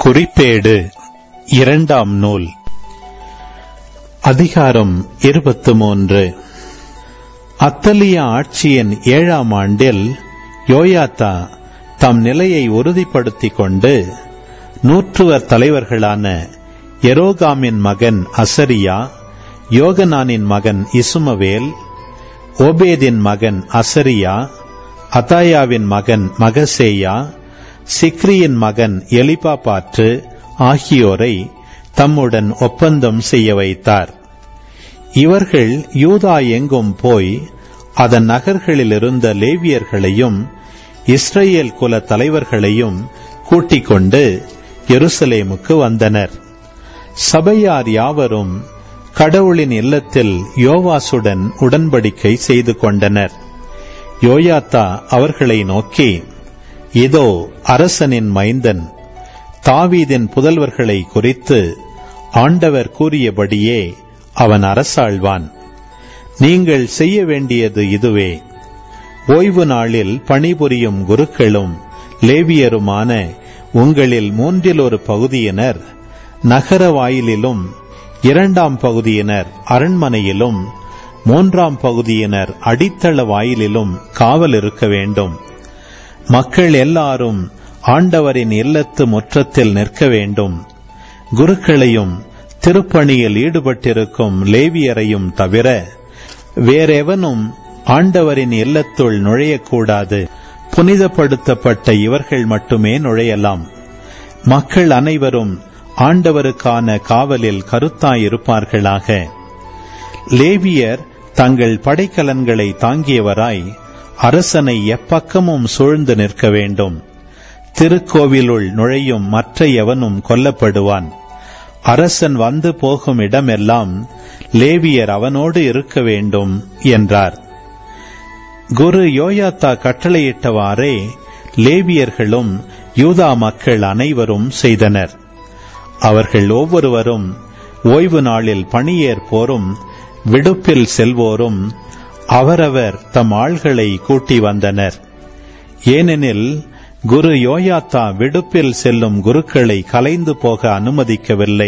குறிப்பேடு இரண்டாம் நூல் அதிகாரம் இருபத்து மூன்று அத்தலியா ஆட்சியின் ஏழாம் ஆண்டில் யோயாத்தா தம் நிலையை உறுதிப்படுத்திக் கொண்டு நூற்றுவர் தலைவர்களான எரோகாமின் மகன் அசரியா யோகனானின் மகன் இசுமவேல் ஓபேதின் மகன் அசரியா அதாயாவின் மகன் மகசேயா சிக்ரியின் மகன் எலிபாபாற்று ஆகியோரை தம்முடன் ஒப்பந்தம் செய்ய வைத்தார் இவர்கள் யூதா எங்கும் போய் அதன் நகர்களில் இருந்த லேவியர்களையும் இஸ்ரேல் குல தலைவர்களையும் கூட்டிக் கொண்டு எருசலேமுக்கு வந்தனர் சபையார் யாவரும் கடவுளின் இல்லத்தில் யோவாசுடன் உடன்படிக்கை செய்து கொண்டனர் யோயாத்தா அவர்களை நோக்கி இதோ அரசனின் மைந்தன் தாவீதின் புதல்வர்களை குறித்து ஆண்டவர் கூறியபடியே அவன் அரசாழ்வான் நீங்கள் செய்ய வேண்டியது இதுவே ஓய்வு நாளில் பணிபுரியும் குருக்களும் லேவியருமான உங்களில் மூன்றில் ஒரு பகுதியினர் நகர வாயிலிலும் இரண்டாம் பகுதியினர் அரண்மனையிலும் மூன்றாம் பகுதியினர் அடித்தள வாயிலிலும் காவல் இருக்க வேண்டும் மக்கள் எல்லாரும் ஆண்டவரின் இல்லத்து முற்றத்தில் நிற்க வேண்டும் குருக்களையும் திருப்பணியில் ஈடுபட்டிருக்கும் லேவியரையும் தவிர வேறெவனும் ஆண்டவரின் இல்லத்துள் நுழையக்கூடாது புனிதப்படுத்தப்பட்ட இவர்கள் மட்டுமே நுழையலாம் மக்கள் அனைவரும் ஆண்டவருக்கான காவலில் கருத்தாயிருப்பார்களாக லேவியர் தங்கள் படைக்கலன்களை தாங்கியவராய் அரசனை எப்பக்கமும் சூழ்ந்து நிற்க வேண்டும் திருக்கோவிலுள் நுழையும் மற்ற எவனும் கொல்லப்படுவான் அரசன் வந்து போகும் இடமெல்லாம் லேவியர் அவனோடு இருக்க வேண்டும் என்றார் குரு யோயாத்தா கட்டளையிட்டவாறே லேவியர்களும் யூதா மக்கள் அனைவரும் செய்தனர் அவர்கள் ஒவ்வொருவரும் ஓய்வு நாளில் பணியேற்போரும் விடுப்பில் செல்வோரும் அவரவர் தம் ஆள்களை கூட்டி வந்தனர் ஏனெனில் குரு யோயாத்தா விடுப்பில் செல்லும் குருக்களை கலைந்து போக அனுமதிக்கவில்லை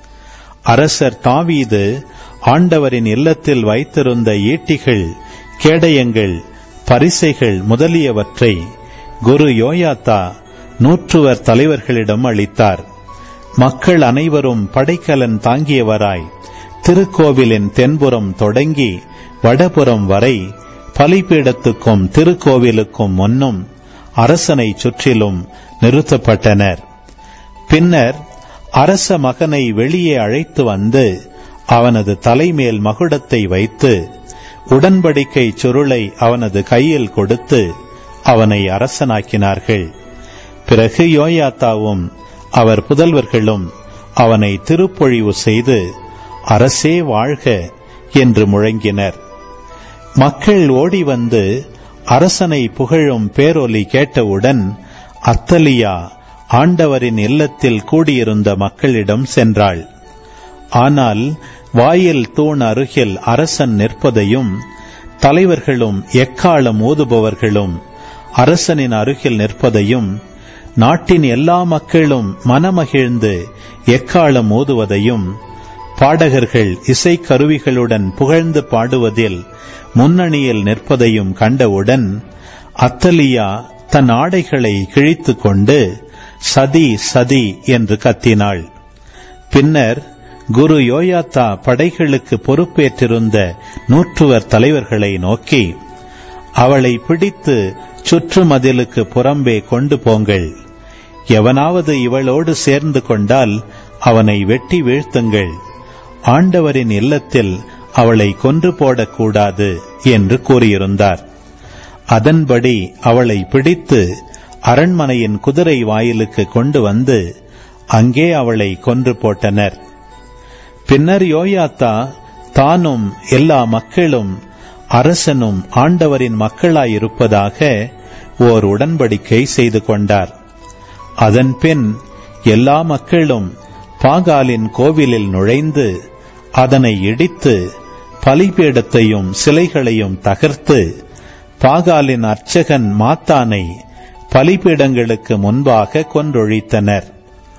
அரசர் தாவீது ஆண்டவரின் இல்லத்தில் வைத்திருந்த ஈட்டிகள் கேடயங்கள் பரிசைகள் முதலியவற்றை குரு யோயாத்தா நூற்றுவர் தலைவர்களிடம் அளித்தார் மக்கள் அனைவரும் படைக்கலன் தாங்கியவராய் திருக்கோவிலின் தென்புறம் தொடங்கி வடபுறம் வரை பலிபீடத்துக்கும் திருக்கோவிலுக்கும் முன்னும் அரசனை சுற்றிலும் நிறுத்தப்பட்டனர் பின்னர் அரச மகனை வெளியே அழைத்து வந்து அவனது தலைமேல் மகுடத்தை வைத்து உடன்படிக்கை சுருளை அவனது கையில் கொடுத்து அவனை அரசனாக்கினார்கள் பிறகு யோயாத்தாவும் அவர் புதல்வர்களும் அவனை திருப்பொழிவு செய்து அரசே வாழ்க என்று முழங்கினர் மக்கள் ஓடி வந்து அரசனை புகழும் பேரொலி கேட்டவுடன் அத்தலியா ஆண்டவரின் இல்லத்தில் கூடியிருந்த மக்களிடம் சென்றாள் ஆனால் வாயில் தூண் அருகில் அரசன் நிற்பதையும் தலைவர்களும் எக்காலம் ஊதுபவர்களும் அரசனின் அருகில் நிற்பதையும் நாட்டின் எல்லா மக்களும் மனமகிழ்ந்து எக்காலம் ஊதுவதையும் பாடகர்கள் இசைக்கருவிகளுடன் புகழ்ந்து பாடுவதில் முன்னணியில் நிற்பதையும் கண்டவுடன் அத்தலியா தன் ஆடைகளை கிழித்து கொண்டு சதி சதி என்று கத்தினாள் பின்னர் குரு யோயாத்தா படைகளுக்கு பொறுப்பேற்றிருந்த நூற்றுவர் தலைவர்களை நோக்கி அவளை பிடித்து சுற்றுமதிலுக்கு புறம்பே கொண்டு போங்கள் எவனாவது இவளோடு சேர்ந்து கொண்டால் அவனை வெட்டி வீழ்த்துங்கள் ஆண்டவரின் இல்லத்தில் அவளை கொன்று போடக்கூடாது என்று கூறியிருந்தார் அதன்படி அவளை பிடித்து அரண்மனையின் குதிரை வாயிலுக்கு கொண்டு வந்து அங்கே அவளை கொன்று போட்டனர் பின்னர் யோயாத்தா தானும் எல்லா மக்களும் அரசனும் ஆண்டவரின் மக்களாயிருப்பதாக ஓர் உடன்படிக்கை செய்து கொண்டார் அதன்பின் எல்லா மக்களும் பாகாலின் கோவிலில் நுழைந்து அதனை இடித்து பலிபீடத்தையும் சிலைகளையும் தகர்த்து பாகாலின் அர்ச்சகன் மாத்தானை பலிபீடங்களுக்கு முன்பாக கொன்றொழித்தனர்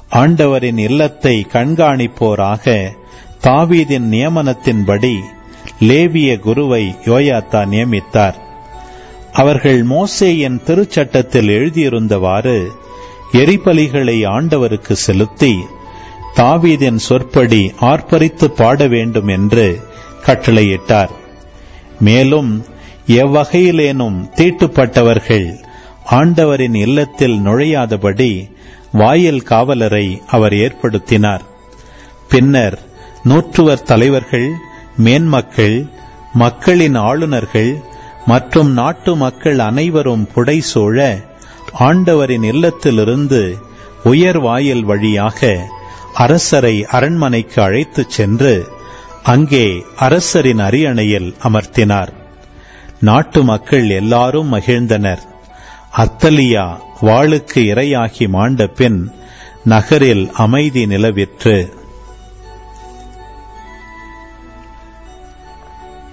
ஆண்டவரின் இல்லத்தை கண்காணிப்போராக தாவீதின் நியமனத்தின்படி லேவிய குருவை யோயாத்தா நியமித்தார் அவர்கள் மோசேயின் திருச்சட்டத்தில் எழுதியிருந்தவாறு எரிபலிகளை ஆண்டவருக்கு செலுத்தி தாவீதின் சொற்படி ஆர்ப்பரித்து பாட வேண்டும் என்று கட்டளையிட்டார் மேலும் எவ்வகையிலேனும் தீட்டுப்பட்டவர்கள் ஆண்டவரின் இல்லத்தில் நுழையாதபடி வாயில் காவலரை அவர் ஏற்படுத்தினார் பின்னர் நூற்றுவர் தலைவர்கள் மேன்மக்கள் மக்களின் ஆளுநர்கள் மற்றும் நாட்டு மக்கள் அனைவரும் புடைசூழ ஆண்டவரின் இல்லத்திலிருந்து உயர் வாயில் வழியாக அரசரை அரண்மனைக்கு அழைத்துச் சென்று அங்கே அரசரின் அரியணையில் அமர்த்தினார் நாட்டு மக்கள் எல்லாரும் மகிழ்ந்தனர் அத்தலியா வாளுக்கு இரையாகி மாண்ட பின் நகரில் அமைதி நிலவிற்று